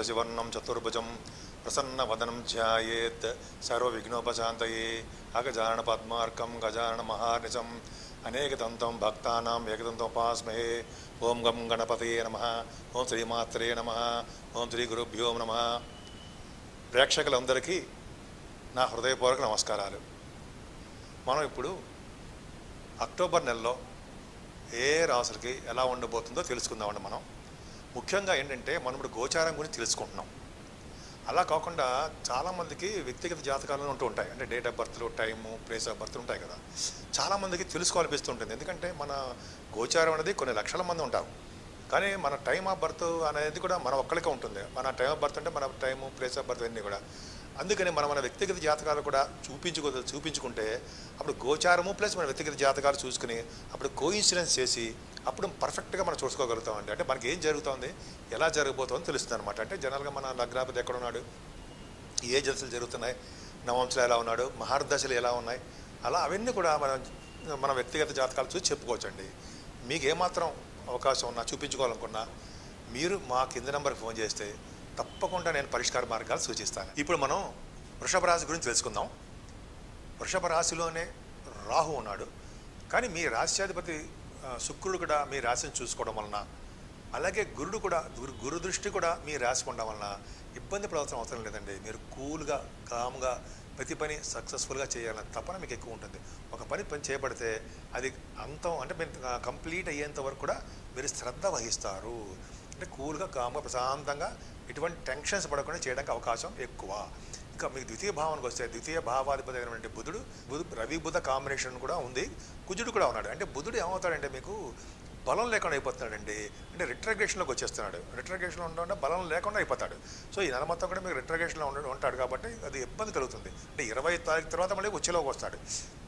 శశివర్ణం చతుర్భుజం ప్రసన్నవదనం ధ్యాయేత్ సర్వవిఘ్నోపశాంతయే అగజానన పద్మార్కం గజానన మహానిజం అనేకదంతం భక్తానాం ఏకదంతోపాస్మహే ఓం గం గణపతయే నమ ఓం శ్రీమాత్రే నమ ఓం శ్రీ గురుభ్యో నమ ప్రేక్షకులందరికీ నా హృదయపూర్వక నమస్కారాలు మనం ఇప్పుడు అక్టోబర్ నెలలో ఏ రాసులకి ఎలా ఉండబోతుందో తెలుసుకుందామండి మనం ముఖ్యంగా ఏంటంటే మనం ఇప్పుడు గోచారం గురించి తెలుసుకుంటున్నాం అలా కాకుండా చాలామందికి వ్యక్తిగత జాతకాలు ఉంటూ ఉంటాయి అంటే డేట్ ఆఫ్ బర్త్లు టైము ప్లేస్ ఆఫ్ బర్త్ ఉంటాయి కదా చాలామందికి తెలుసుకోవాలనిపిస్తుంటుంది ఎందుకంటే మన గోచారం అనేది కొన్ని లక్షల మంది ఉంటారు కానీ మన టైం ఆఫ్ బర్త్ అనేది కూడా మన ఒక్కరికే ఉంటుంది మన టైం ఆఫ్ బర్త్ అంటే మన టైము ప్లేస్ ఆఫ్ బర్త్ అన్నీ కూడా అందుకని మనం మన వ్యక్తిగత జాతకాలు కూడా చూపించుకో చూపించుకుంటే అప్పుడు గోచారము ప్లస్ మన వ్యక్తిగత జాతకాలు చూసుకుని అప్పుడు కోయిన్సిడెన్స్ చేసి అప్పుడు పర్ఫెక్ట్గా మనం చూసుకోగలుగుతామండి అంటే మనకి ఏం జరుగుతుంది ఎలా జరగబోతుందో తెలుస్తుంది అనమాట అంటే జనరల్గా మన లగ్నాపతి ఎక్కడ ఉన్నాడు ఏ దశలు జరుగుతున్నాయి నవంశలు ఎలా ఉన్నాడు మహార్దశలు ఎలా ఉన్నాయి అలా అవన్నీ కూడా మనం మన వ్యక్తిగత జాతకాలు చూసి చెప్పుకోవచ్చండి మీకు ఏమాత్రం అవకాశం ఉన్నా చూపించుకోవాలనుకున్నా మీరు మా కింద నెంబర్కి ఫోన్ చేస్తే తప్పకుండా నేను పరిష్కార మార్గాలు సూచిస్తాను ఇప్పుడు మనం వృషభ రాశి గురించి తెలుసుకుందాం వృషభ రాశిలోనే రాహు ఉన్నాడు కానీ మీ రాశ్యాధిపతి ఆ, శుక్రుడు కూడా మీ రాశిని చూసుకోవడం వలన అలాగే గురుడు కూడా గురు గురు దృష్టి కూడా మీ రాశి ఉండడం వలన ఇబ్బంది పడవలసిన అవసరం లేదండి మీరు కూల్గా కామ్గా ప్రతి పని సక్సెస్ఫుల్గా చేయాలన్న తపన మీకు ఎక్కువ ఉంటుంది ఒక పని పని చేయబడితే అది అంతం అంటే మీరు కంప్లీట్ అయ్యేంత వరకు కూడా మీరు శ్రద్ధ వహిస్తారు అంటే కూల్గా కామ్గా ప్రశాంతంగా ఎటువంటి టెన్షన్స్ పడకుండా చేయడానికి అవకాశం ఎక్కువ ఇంకా మీకు ద్వితీయ భావానికి వస్తే ద్వితీయ భావాధిపతి అయినటువంటి బుధుడు బుధు రవి బుధ కాంబినేషన్ కూడా ఉంది కుజుడు కూడా ఉన్నాడు అంటే బుధుడు ఏమవుతాడంటే మీకు బలం లేకుండా అయిపోతున్నాడండి అంటే రిట్రగ్రేషన్లోకి వచ్చేస్తున్నాడు రిట్రగ్రేషన్లో ఉండడం బలం లేకుండా అయిపోతాడు సో ఈ నెల మొత్తం కూడా మీకు రిట్రగ్రేషన్లో ఉండ ఉంటాడు కాబట్టి అది ఇబ్బంది కలుగుతుంది అంటే ఇరవై తారీఖు తర్వాత మళ్ళీ వచ్చేలోకి వస్తాడు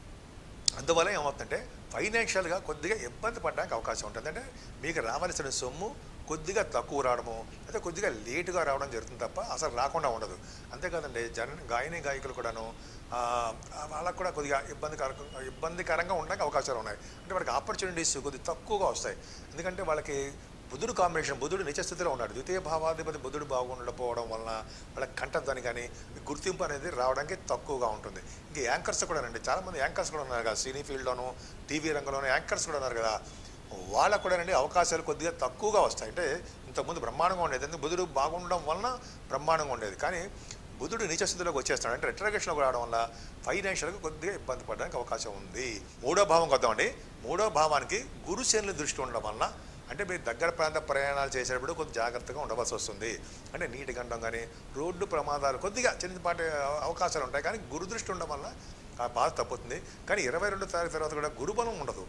అందువల్ల ఏమవుతుందంటే ఫైనాన్షియల్గా కొద్దిగా ఇబ్బంది పడడానికి అవకాశం ఉంటుంది అంటే మీకు రావాల్సిన సొమ్ము కొద్దిగా తక్కువ రావడము అయితే కొద్దిగా లేటుగా రావడం జరుగుతుంది తప్ప అసలు రాకుండా ఉండదు అంతేకాదండి జన గాయని గాయకులు కూడాను ఆ, వాళ్ళకు కూడా కొద్దిగా ఇబ్బందికరంగా ఇబ్బందికరంగా ఉండడానికి అవకాశాలు ఉన్నాయి అంటే వాళ్ళకి ఆపర్చునిటీస్ కొద్దిగా తక్కువగా వస్తాయి ఎందుకంటే వాళ్ళకి బుధుడు కాంబినేషన్ బుధుడు నిజ స్థితిలో ఉన్నాడు ద్వితీయ భావాధిపతి బుధుడు బాగుండకపోవడం వలన వాళ్ళకి కంటద్దని కానీ గుర్తింపు అనేది రావడానికి తక్కువగా ఉంటుంది ఇంకా యాంకర్స్ కూడా అండి చాలామంది యాంకర్స్ కూడా ఉన్నారు కదా సినీ ఫీల్డ్లోను టీవీ రంగంలోనూ యాంకర్స్ కూడా ఉన్నారు కదా వాళ్ళకు కూడా అండి అవకాశాలు కొద్దిగా తక్కువగా వస్తాయి అంటే ఇంతకుముందు బ్రహ్మాండంగా ఉండేది ఎందుకు బుధుడు బాగుండడం వలన బ్రహ్మాండంగా ఉండేది కానీ బుధుడు నీచ స్థితిలోకి వచ్చేస్తాడు అంటే రిట్రగేషన్లోకి రావడం వల్ల ఫైనాన్షియల్గా కొద్దిగా ఇబ్బంది పడడానికి అవకాశం ఉంది మూడో భావం వద్దామండి మూడో భావానికి గురుశనుల దృష్టి ఉండడం వలన అంటే మీరు దగ్గర ప్రాంత ప్రయాణాలు చేసేటప్పుడు కొద్ది జాగ్రత్తగా ఉండవలసి వస్తుంది అంటే నీటి గండం కానీ రోడ్డు ప్రమాదాలు కొద్దిగా చిన్నపాటి అవకాశాలు ఉంటాయి కానీ గురు దృష్టి ఉండడం వల్ల ఆ బాధ తప్పుతుంది కానీ ఇరవై రెండు తారీఖు తర్వాత కూడా గురుబలం ఉండదు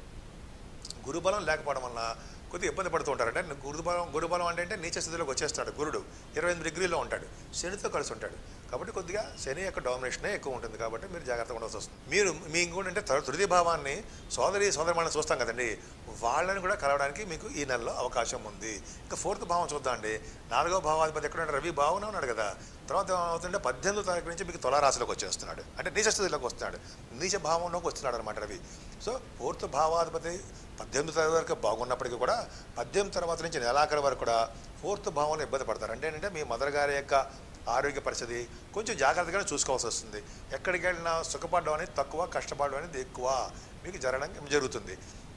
గురుబలం లేకపోవడం వల్ల కొద్దిగా ఇబ్బంది పడుతూ ఉంటారు అంటే గురుబలం గురుబలం అంటే అంటే నీచ స్థితిలోకి వచ్చేస్తాడు గురుడు ఇరవై ఎనిమిది డిగ్రీలో ఉంటాడు శనితో కలిసి ఉంటాడు కాబట్టి కొద్దిగా శని యొక్క డామినేషనే ఎక్కువ ఉంటుంది కాబట్టి మీరు జాగ్రత్తగా ఉండవలసి వస్తుంది మీరు మీ ఇంకోటి అంటే తృ- తృతీయ భావాన్ని సోదరి సోదరమాన్ని చూస్తాం కదండి వాళ్ళని కూడా కలవడానికి మీకు ఈ నెలలో అవకాశం ఉంది ఇంకా ఫోర్త్ భావం చూద్దాం అండి నాలుగో భావాధిపతి ఎక్కడ ఉన్నాడు? రవి భావన ఉన్నాడు కదా తర్వాత ఏమవుతుంటే పద్దెనిమిదో తారీఖు నుంచి మీకు తులారాశిలోకి వచ్చేస్తున్నాడు అంటే నీచ స్థితిలోకి వస్తున్నాడు నీచ భావంలోకి వస్తున్నాడు అనమాట రవి సో ఫోర్త్ భావాధిపతి పద్దెనిమిది తారీఖు వరకు బాగున్నప్పటికీ కూడా పద్దెనిమిది తర్వాత నుంచి నెలాఖరు వరకు కూడా ఫోర్త్ భావంలో ఇబ్బంది పడతారు అంటే ఏంటంటే మీ మదర్ గారి యొక్క ఆరోగ్య పరిస్థితి కొంచెం జాగ్రత్తగానే చూసుకోవాల్సి వస్తుంది ఎక్కడికి వెళ్ళినా సుఖపడడం అనేది తక్కువ కష్టపడడం అనేది ఎక్కువ మీకు జరగడం జరుగుతుంది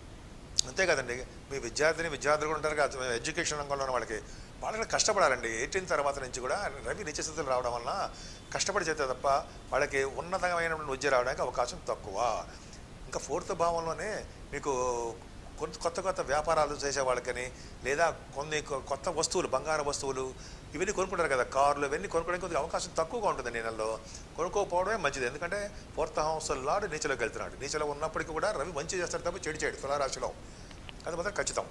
అంతే కదండి మీ విద్యార్థిని విద్యార్థులు కూడా ఉంటారు కదా ఎడ్యుకేషన్ రంగంలో ఉన్న వాళ్ళకి వాళ్ళకి కష్టపడాలండి ఎయిటీన్ తర్వాత నుంచి కూడా రవి నిత్యస్థితులు రావడం వలన కష్టపడి చేస్తే తప్ప వాళ్ళకి ఉన్నతమైన విద్య రావడానికి అవకాశం తక్కువ ఇంకా ఫోర్త్ భావంలోనే మీకు కొంత కొత్త కొత్త వ్యాపారాలు చేసే వాళ్ళకని లేదా కొన్ని కొ- కొత్త వస్తువులు బంగారు వస్తువులు ఇవన్నీ కొనుక్కుంటారు కదా కార్లు ఇవన్నీ కొనుక్కోవడానికి కొద్దిగా అవకాశం తక్కువగా ఉంటుంది ఈ నెలలో కొనుక్కోకపోవడమే మంచిది ఎందుకంటే ఫోర్త్ హౌస్ లాడు నీచలోకి వెళ్తున్నాడు నీచలో ఉన్నప్పటికీ కూడా రవి మంచి చేస్తాడు తప్ప చెడు చేయడు తులారాశిలో అది మాత్రం ఖచ్చితం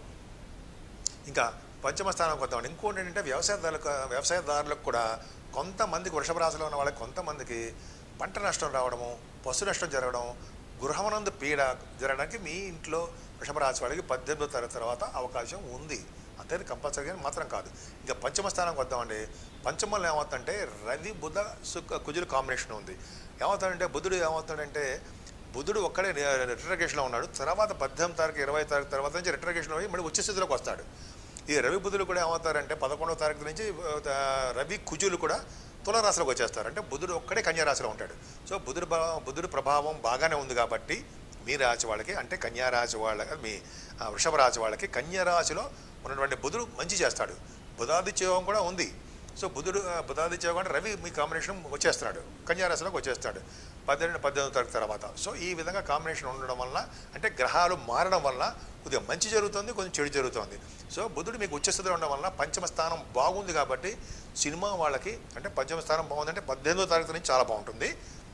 ఇంకా పంచమ స్థానం వద్దాం ఇంకోటి ఏంటంటే వ్యవసాయదారులకు వ్యవసాయదారులకు కూడా కొంతమందికి వృషభ రాశిలో ఉన్న వాళ్ళకి కొంతమందికి పంట నష్టం రావడము పశు నష్టం జరగడం గృహమనందు పీడ జరగడానికి మీ ఇంట్లో వృషభ రాశి వాళ్ళకి పద్దెనిమిదో తరగతి తర్వాత అవకాశం ఉంది అంతే కంపల్సరీగా మాత్రం కాదు ఇంకా పంచమ స్థానం వద్దామండి పంచమంలో ఏమవుతుందంటే రవి బుధ శుక్ర కుజుల కాంబినేషన్ ఉంది ఏమవుతాడంటే బుధుడు ఏమవుతాడంటే బుధుడు ఒక్కడే రిట్రగేషన్లో ఉన్నాడు తర్వాత పద్దెనిమిది తారీఖు ఇరవై తారీఖు తర్వాత నుంచి రిట్రగేషన్ అయ్యి మళ్ళీ వచ్చే స్థితిలోకి వస్తాడు ఈ రవి బుధులు కూడా ఏమవుతారంటే పదకొండవ తారీఖు నుంచి ఆ, రవి కుజులు కూడా తులరాశిలోకి వచ్చేస్తారు అంటే బుధుడు ఒక్కడే కన్యారాశిలో ఉంటాడు సో బుధుడు బా- బుధుడు ప్రభావం బాగానే ఉంది కాబట్టి మీ రాశి వాళ్ళకి అంటే కన్యా రాశి వాళ్ళ మీ ఆ, వృషభ రాశి వాళ్ళకి కన్యా రాశిలో ఉన్నటువంటి బుధుడు మంచి చేస్తాడు బుధాదిత్య యోగం కూడా ఉంది సో బుధుడు ఆ, బుధాదిత్య యోగం అంటే రవి మీ కాంబినేషన్ వచ్చేస్తున్నాడు కన్యా రాశిలోకి వచ్చేస్తాడు పద్దెనిమిది పద్దెనిమిది తారీఖు తర్వాత సో ఈ విధంగా కాంబినేషన్ ఉండడం వల్ల అంటే గ్రహాలు మారడం వల్ల కొద్దిగా మంచి జరుగుతుంది కొంచెం చెడు జరుగుతుంది సో బుధుడు మీకు ఉచ్చస్థితిలో ఉండడం వల్ల పంచమ స్థానం బాగుంది కాబట్టి సినిమా వాళ్ళకి అంటే పంచమ స్థానం బాగుందంటే పద్దెనిమిదో తారీఖు నుంచి చాలా బాగుంటుంది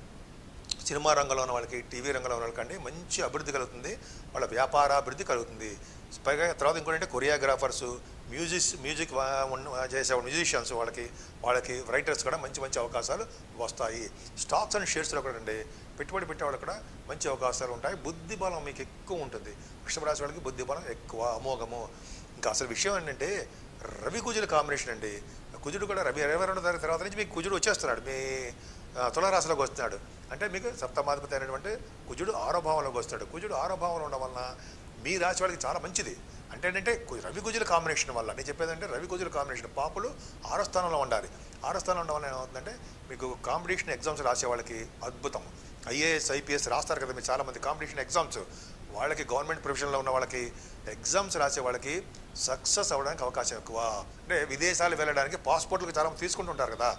సినిమా రంగంలో ఉన్న వాళ్ళకి టీవీ రంగంలో ఉన్న వాళ్ళకండి మంచి అభివృద్ధి కలుగుతుంది వాళ్ళ వ్యాపారాభివృద్ధి కలుగుతుంది పైగా తర్వాత ఇంకోటి అంటే కొరియోగ్రాఫర్స్ మ్యూజిక్ మ్యూజిక్ వా- ఉన్న- చేసే మ్యూజిషియన్స్ వాళ్ళకి వాళ్ళకి రైటర్స్ కూడా మంచి మంచి అవకాశాలు వస్తాయి స్టాక్స్ అండ్ షేర్స్లో కూడా అండి పెట్టుబడి పెట్టే వాళ్ళకి కూడా మంచి అవకాశాలు ఉంటాయి బుద్ధి బలం మీకు ఎక్కువ ఉంటుంది వృషభ రాశి వాళ్ళకి బుద్ధి బలం ఎక్కువ అమోఘము ఇంకా అసలు విషయం ఏంటంటే రవి కుజుల కాంబినేషన్ అండి కుజుడు కూడా రవి ఇరవై రెండో తారీఖు తర్వాత నుంచి మీకు కుజుడు వచ్చేస్తున్నాడు మీ ఆ, తులారాశిలోకి వస్తున్నాడు అంటే మీకు సప్తమాధిపతి అయినటువంటి కుజుడు ఆరో భావంలోకి వస్తాడు కుజుడు ఆరో భావంలో ఉండడం వలన మీ రాశి వాళ్ళకి చాలా మంచిది అంటే ఏంటంటే కు- రవి కుజుల కాంబినేషన్ వల్ల నేను చెప్పేది అంటే రవి కుజుల కాంబినేషన్ పాపులు ఆరో స్థానంలో ఉండాలి ఆరో స్థానంలో ఉండడం వల్ల ఏమవుతుందంటే మీకు కాంపిటీషన్ ఎగ్జామ్స్ రాసే వాళ్ళకి అద్భుతం ఐఏఎస్ ఐపీఎస్ రాస్తారు కదా మీరు చాలామంది కాంపిటీషన్ ఎగ్జామ్స్ వాళ్ళకి గవర్నమెంట్ ప్రొఫెషన్లో ఉన్న వాళ్ళకి ఎగ్జామ్స్ రాసే వాళ్ళకి సక్సెస్ అవ్వడానికి అవకాశం ఎక్కువ అంటే విదేశాలు వెళ్ళడానికి పాస్పోర్ట్లకు చాలా మంది తీసుకుంటుంటారు కదా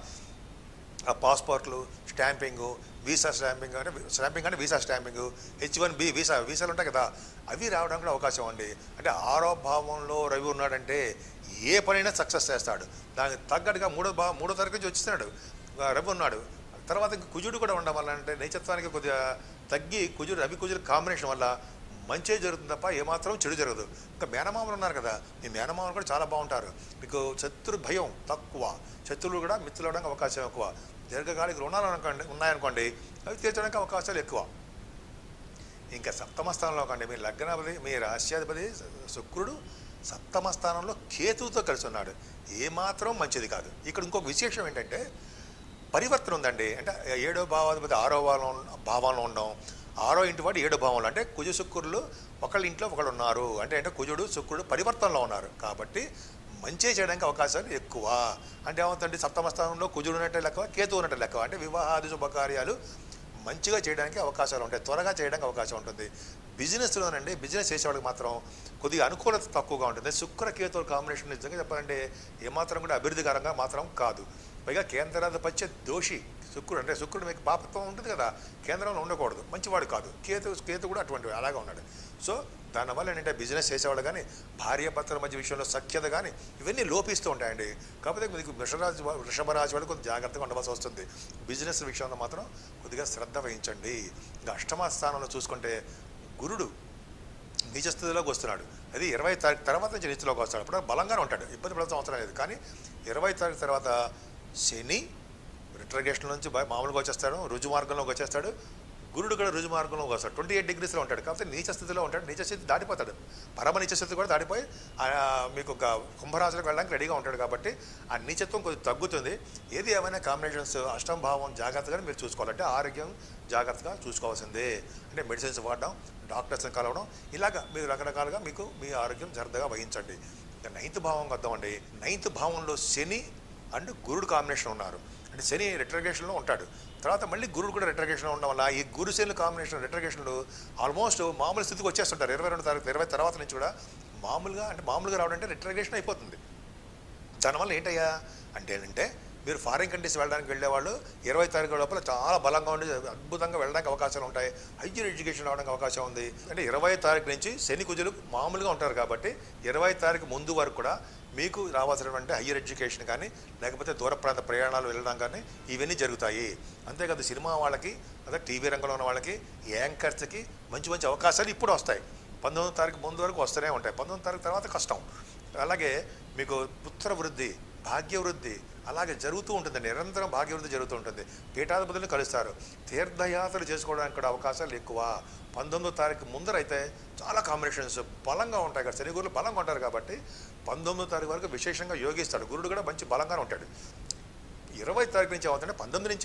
ఆ పాస్పోర్ట్లు స్టాంపింగ్ వీసా స్టాంపింగ్ అంటే స్టాంపింగ్ అంటే visa stamping H one B visa వీసాలు ఉంటాయి కదా అవి రావడానికి కూడా అవకాశం ఉంది అంటే ఆరో భావంలో రవి ఉన్నాడంటే ఏ పనైనా సక్సెస్ చేస్తాడు దానికి తగ్గట్టుగా మూడో భా మూడో తారీఖు నుంచి వచ్చిస్తున్నాడు ఆ, రవి ఉన్నాడు తర్వాత ఇంక కుజుడు కూడా ఉండడం వల్ల అంటే నైచత్వానికి కొద్దిగా తగ్గి కుజుడు రవి కుజుడు కాంబినేషన్ వల్ల మంచి జరుగుతుంది తప్ప ఏమాత్రం చెడు జరగదు ఇంకా మేనమామలు ఉన్నారు కదా మీ మేనమామలు కూడా చాలా బాగుంటారు మీకు శత్రు భయం తక్కువ శత్రువులు కూడా మిత్రులు అవడానికి అవకాశం ఎక్కువ దీర్ఘకాలిక రుణాలు అనుకోండి ఉన్నాయనుకోండి అవి తీర్చడానికి అవకాశాలు ఎక్కువ ఇంకా సప్తమ స్థానంలో కండి మీ లగ్నాధిపతి మీ రాష్ట్రాధిపతి శుక్రుడు సప్తమ స్థానంలో కేతువుతో కలిసి ఉన్నాడు ఏమాత్రం మంచిది కాదు ఇక్కడ ఇంకొక విశేషం ఏంటంటే పరివర్తన ఉందండి అంటే ఏడో భావాధిపతి ఆరో భావం భావంలో ఉండడం ఆరో ఇంటి వాడు ఏడో భావంలో అంటే కుజ శుక్రులు ఒకళ్ళ ఇంట్లో ఒకళ్ళు ఉన్నారు అంటే అంటే కుజుడు శుక్రుడు పరివర్తనలో ఉన్నారు కాబట్టి మంచి చేయడానికి అవకాశాలు ఎక్కువ అంటే ఏమవుతుంది సప్తమ స్థానంలో కుజుడు ఉన్నట్టే లెక్క కేతు ఉన్నట్టు లెక్క అంటే వివాహాది శుభకార్యాలు మంచిగా చేయడానికి అవకాశాలు ఉంటాయి త్వరగా చేయడానికి అవకాశం ఉంటుంది బిజినెస్లోనండి బిజినెస్ చేసేవాళ్ళకి మాత్రం కొద్దిగా అనుకూలత తక్కువగా ఉంటుంది శుక్ర కేతువుల కాంబినేషన్ నిజంగా చెప్పాలంటే ఏమాత్రం కూడా అభివృద్ధికరంగా మాత్రం కాదు పైగా కేంద్రాధిపత్య దోషి శుక్రుడు అంటే శుక్రుడు మీకు పాపత్వం ఉంటుంది కదా కేంద్రంలో ఉండకూడదు మంచివాడు కాదు కేతు కేతు కూడా అటువంటి అలాగే ఉన్నాడు సో దానివల్ల ఏంటంటే బిజినెస్ చేసేవాళ్ళు కానీ భార్య భర్తల మధ్య విషయంలో సఖ్యత కానీ ఇవన్నీ లోపిస్తూ ఉంటాయండి కాకపోతే మీకు వృషరాజు వృషభ రాశి వాళ్ళు కొద్దిగా జాగ్రత్తగా ఉండవలసి వస్తుంది బిజినెస్ విషయంలో మాత్రం కొద్దిగా శ్రద్ధ వహించండి ఇంకా అష్టమ స్థానంలో చూసుకుంటే గురుడు నీచ స్థితిలోకి వస్తున్నాడు అది ఇరవై తారీఖు తర్వాత నుంచి నీచలోకి వస్తాడు అప్పుడు బలంగానే ఉంటాడు ఇబ్బంది పడాల్సిన అవసరం లేదు కానీ ఇరవై తారీఖు తర్వాత శని రిట్రగేషన్ నుంచి బయ- మామూలుగా వచ్చేస్తాడు రుజు మార్గంలోకి వచ్చేస్తాడు గురుడు కూడా రుజు మార్గంలోకి వస్తాడు ట్వంటీ ఎయిట్ డిగ్రీస్లో ఉంటాడు కాకపోతే నీచ స్థితిలో ఉంటాడు నీచ స్థితి దాటిపోతాడు పరమ నీచ స్థితి కూడా దాటిపోయి ఆ, మీకు ఒక కుంభరాశిలోకి వెళ్ళడానికి రెడీగా ఉంటాడు కాబట్టి ఆ నీచత్వం కొంచెం తగ్గుతుంది ఏది ఏమైనా కాంబినేషన్స్ అష్టం భావం జాగ్రత్తగా మీరు చూసుకోవాలంటే ఆరోగ్యం జాగ్రత్తగా చూసుకోవాల్సిందే అంటే మెడిసిన్స్ వాడడం డాక్టర్స్ని కలవడం ఇలాగ మీరు రకరకాలుగా మీకు మీ ఆరోగ్యం శ్రద్ధగా వహించండి ఇక నైన్త్ భావం వద్దామండి నైన్త్ భావంలో శని అండ్ గురుడు కాంబినేషన్ ఉన్నారు అంటే శని రిట్రగేషన్లో ఉంటాడు తర్వాత మళ్ళీ గురుడు కూడా రిట్రగేషన్లో ఉండడం వల్ల ఈ గురు శని కాంబినేషన్ రిట్రగేషన్లు ఆల్మోస్ట్ మామూలు స్థితికి వచ్చేస్తుంటారు ఇరవై రెండు తారీఖు ఇరవై తర్వాత నుంచి కూడా మామూలుగా అంటే మామూలుగా రావడం అంటే రిట్రగేషన్ అయిపోతుంది దానివల్ల ఏంటయ్యా అంటే ఏంటంటే మీరు ఫారిన్ కంట్రీస్ వెళ్ళడానికి వెళ్ళేవాళ్ళు ఇరవై తారీఖు లోపల చాలా బలంగా ఉండి అద్భుతంగా వెళ్ళడానికి అవకాశాలు ఉంటాయి హైయర్ ఎడ్యుకేషన్ రావడానికి అవకాశం ఉంది అంటే ఇరవై తారీఖు నుంచి శని కుజులు మామూలుగా ఉంటారు కాబట్టి ఇరవై తారీఖు ముందు వరకు కూడా మీకు రావాల్సినటువంటి హయ్యర్ ఎడ్యుకేషన్ కానీ లేకపోతే దూర ప్రాంత ప్రయాణాలు వెళ్ళడం కానీ ఇవన్నీ జరుగుతాయి అంతేకాదు సినిమా వాళ్ళకి అదే టీవీ రంగంలో ఉన్న వాళ్ళకి యాంకర్స్కి మంచి మంచి అవకాశాలు ఇప్పుడు వస్తాయి పంతొమ్మిదో తారీఖు ముందు వరకు వస్తూనే ఉంటాయి పంతొమ్మిది తారీఖు తర్వాత కష్టం అలాగే మీకు పుత్ర వృద్ధి భాగ్యవృద్ధి అలాగే జరుగుతూ ఉంటుందండి నిరంతరం భాగ్యవృద్ధి జరుగుతూ ఉంటుంది పీఠాధిపతులను కలుస్తారు తీర్థయాత్రలు చేసుకోవడానికి కూడా అవకాశాలు ఎక్కువ పంతొమ్మిదో తారీఖు ముందరైతే చాలా కాంబినేషన్స్ బలంగా ఉంటాయి కదా శని గురులు బలంగా ఉంటారు కాబట్టి పంతొమ్మిదో తారీఖు వరకు విశేషంగా యోగిస్తాడు గురుడు కూడా మంచి బలంగానే ఉంటాడు ఇరవై తారీఖు నుంచి ఏమవుతుందంటే పంతొమ్మిది నుంచే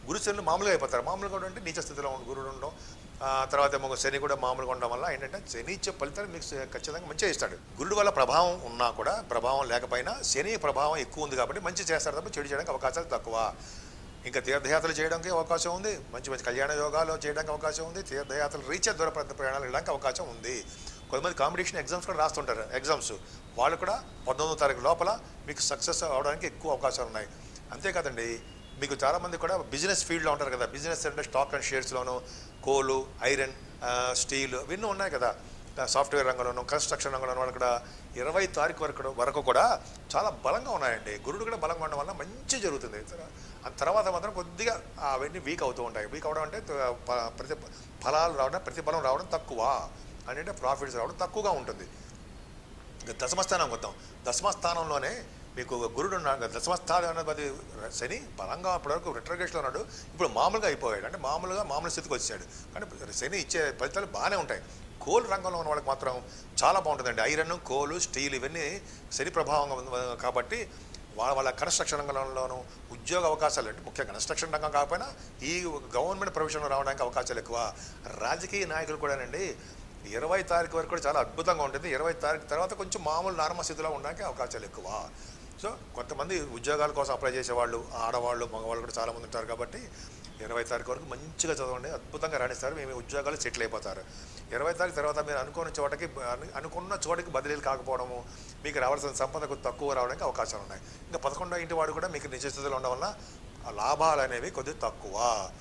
గురుశనులు మామూలుగా అయిపోతారు మామూలుగా కూడా అంటే నీచ స్థితిలో ఉన్న గురుడు ఉండడం ఆ, తర్వాత ఏమో శని కూడా మామూలుగా ఉండడం వల్ల ఏంటంటే శని ఇచ్చే ఫలితాలు మీకు ఖచ్చితంగా మంచిగా ఇస్తాడు గురుడు వల్ల ప్రభావం ఉన్నా కూడా ప్రభావం లేకపోయినా శని ప్రభావం ఎక్కువ ఉంది కాబట్టి మంచి చేస్తాడు తప్ప చెడు చేయడానికి అవకాశాలు తక్కువ ఇంకా తీర్థయాత్రలు చేయడానికి అవకాశం ఉంది మంచి మంచి కళ్యాణ యోగాలు చేయడానికి అవకాశం ఉంది తీర్థయాత్రలు రీచే దూర ప్రాంత ప్రయాణాలు వెళ్ళడానికి అవకాశం ఉంది కొంతమంది కాంపిటీషన్ ఎగ్జామ్స్ కూడా రాస్తుంటారు ఎగ్జామ్స్ వాళ్ళు కూడా పంతొమ్మిదో తారీఖు లోపల మీకు సక్సెస్ అవడానికి ఎక్కువ అవకాశాలు ఉన్నాయి అంతేకాదండి మీకు చాలామంది కూడా బిజినెస్ ఫీల్డ్లో ఉంటారు కదా బిజినెస్ అంటే స్టాక్ అండ్ షేర్స్లోను కోలు ఐరన్ స్టీల్ ఇవన్నీ ఉన్నాయి కదా సాఫ్ట్వేర్ రంగంలోను కన్స్ట్రక్షన్ రంగంలోను వాళ్ళు కూడా ఇరవై తారీఖు వరకు వరకు కూడా చాలా బలంగా ఉన్నాయండి గురుడు కూడా బలంగా ఉండడం వల్ల మంచి జరుగుతుంది ఆ తర్వాత మాత్రం కొద్దిగా అవన్నీ వీక్ అవుతూ ఉంటాయి వీక్ అవడం అంటే ప- ప్రతి ఫలాలు రావడం ప్రతిఫలం రావడం తక్కువ అంటే ప్రాఫిట్స్ రావడం తక్కువగా ఉంటుంది ఇంకా దశమస్థానం వద్దాం దశమస్థానంలోనే మీకు గురుడు ఉన్నాడు దశమస్థానం అన్నది శని బలంగా అప్పటివరకు రిట్రగేషన్లో ఉన్నాడు ఇప్పుడు మామూలుగా అయిపోయాడు అంటే మామూలుగా మామూలు స్థితికి వచ్చాడు కానీ శని ఇచ్చే ఫలితాలు బాగానే ఉంటాయి కోల్ రంగంలో ఉన్న వాళ్ళకి మాత్రం చాలా బాగుంటుందండి ఐరన్ కోలు స్టీల్ ఇవన్నీ శని ప్రభావం ఉంది కాబట్టి వాళ్ళ వాళ్ళ కన్స్ట్రక్షన్ రంగంలోనూ ఉద్యోగ అవకాశాలు అంటే ముఖ్యంగా కన్స్ట్రక్షన్ రంగం కాకపోయినా ఈ గవర్నమెంట్ ప్రొఫెషన్లో రావడానికి అవకాశాలు ఎక్కువ రాజకీయ నాయకులు కూడానండి ఇరవై తారీఖు వరకు కూడా చాలా అద్భుతంగా ఉంటుంది ఇరవై తారీఖు తర్వాత కొంచెం మామూలు నార్మల్ స్థితిలో ఉండడానికి అవకాశాలు ఎక్కువ సో కొంతమంది ఉద్యోగాల కోసం అప్లై చేసేవాళ్ళు ఆడవాళ్ళు మగవాళ్ళు కూడా చాలామంది ఉంటారు కాబట్టి ఇరవై తారీఖు వరకు మంచిగా చదవండి అద్భుతంగా రాణిస్తారు మేము ఉద్యోగాలు సెటిల్ అయిపోతారు ఇరవై తారీఖు తర్వాత మీరు అనుకున్న చోటకి అను- అనుకున్న చోటికి బదిలీలు కాకపోవడము మీకు రావాల్సిన సంపదకు తక్కువ రావడానికి అవకాశాలు ఉన్నాయి ఇంకా పదకొండో ఇంటి వాడు కూడా మీకు నిజ స్థితిలో ఉండడం వల్ల ఆ లాభాలు అనేవి కొద్దిగా తక్కువ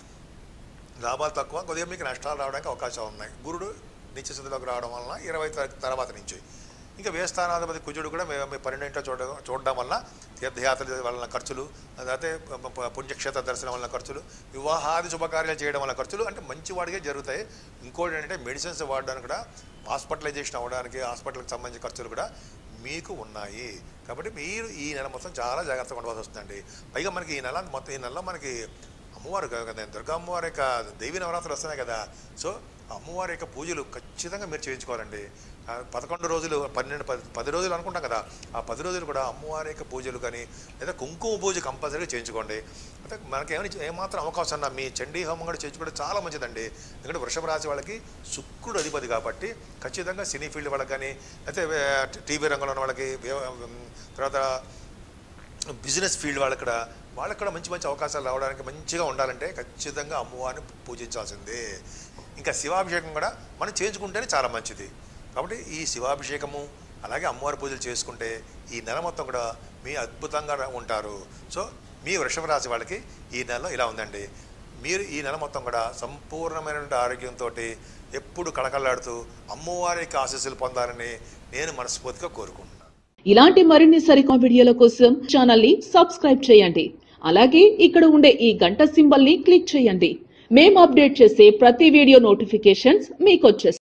లాభాలు తక్కువ కొద్దిగా మీకు నష్టాలు రావడానికి అవకాశాలు ఉన్నాయి గురుడు నిత్యస్థితిలోకి రావడం వలన ఇరవై తారీఖు తర్వాత నుంచి ఇంకా వ్యయస్థానాధిపతి కుజుడు కూడా మేము మీ పన్నెండింటో చూడ చూడడం వల్ల తీర్థయాత్రల వలన ఖర్చులు అదే ప- ప- పుణ్యక్షేత్ర దర్శనం వలన ఖర్చులు వివాహాది శుభకార్యాలు చేయడం వల్ల ఖర్చులు అంటే మంచి వాడికే జరుగుతాయి ఇంకోటి ఏంటంటే మెడిసిన్స్ వాడడానికి కూడా హాస్పిటలైజేషన్ అవ్వడానికి హాస్పిటల్కి సంబంధించిన ఖర్చులు కూడా మీకు ఉన్నాయి కాబట్టి మీరు ఈ నెల మొత్తం చాలా జాగ్రత్తగా ఉండవలసి వస్తుందండి పైగా మనకి ఈ నెల మొత్తం ఈ నెలలో మనకి అమ్మవారు కదా కదా, దుర్గా అమ్మవారి యొక్క దేవి నవరాత్రులు వస్తున్నాయి కదా సో అమ్మవారి యొక్క పూజలు ఖచ్చితంగా మీరు చేయించుకోవాలండి ఆ పదకొండు రోజులు పన్నెండు పది పది రోజులు అనుకుంటాం కదా ఆ పది రోజులు కూడా అమ్మవారి యొక్క పూజలు కానీ లేదా కుంకుమ పూజ కంపల్సరీగా చేయించుకోండి అంటే మనకి ఏమైనా ఏమాత్రం అవకాశం ఉన్నా మీ చండీ హోమం కూడా చేయించుకోవడం చాలా మంచిదండి ఎందుకంటే వృషభ రాశి వాళ్ళకి శుక్రుడు అధిపతి కాబట్టి ఖచ్చితంగా సినీ ఫీల్డ్ వాళ్ళకి కానీ లేకపోతే టీవీ రంగంలో ఉన్న వాళ్ళకి వ్యవ- తర్వాత బిజినెస్ ఫీల్డ్ వాళ్ళకి కూడా వాళ్ళకి కూడా మంచి మంచి అవకాశాలు రావడానికి మంచిగా ఉండాలంటే ఖచ్చితంగా అమ్మవారిని పూజించాల్సిందే ఇంకా శివాభిషేకం కూడా మనం చేయించుకుంటేనే చాలా మంచిది కాబట్టి ఈ శివాభిషేకము అలాగే అమ్మవారి పూజలు చేసుకుంటే ఈ నెల మొత్తం కూడా మీ అద్భుతంగా ఉంటారు సో మీ వృషభ రాశి వాళ్ళకి ఈ నెలలో ఇలా ఉందండి మీరు ఈ నెల మొత్తం కూడా సంపూర్ణమైనటువంటి ఆరోగ్యంతో ఎప్పుడు కళకళలాడుతూ అమ్మవారి యొక్క ఆశీస్సులు పొందాలని నేను మనస్ఫూర్తిగా కోరుకుంటున్నాను ఇలాంటి మరిన్ని సరికొత్త వీడియోల కోసం ఛానల్ ని సబ్స్క్రైబ్ చేయండి అలాగే ఇక్కడ ఉండే ఈ గంట సింబల్ ని క్లిక్ చేయండి మేము అప్డేట్ చేసే ప్రతి వీడియో నోటిఫికేషన్స్ మీకు వచ్చేస్తాయి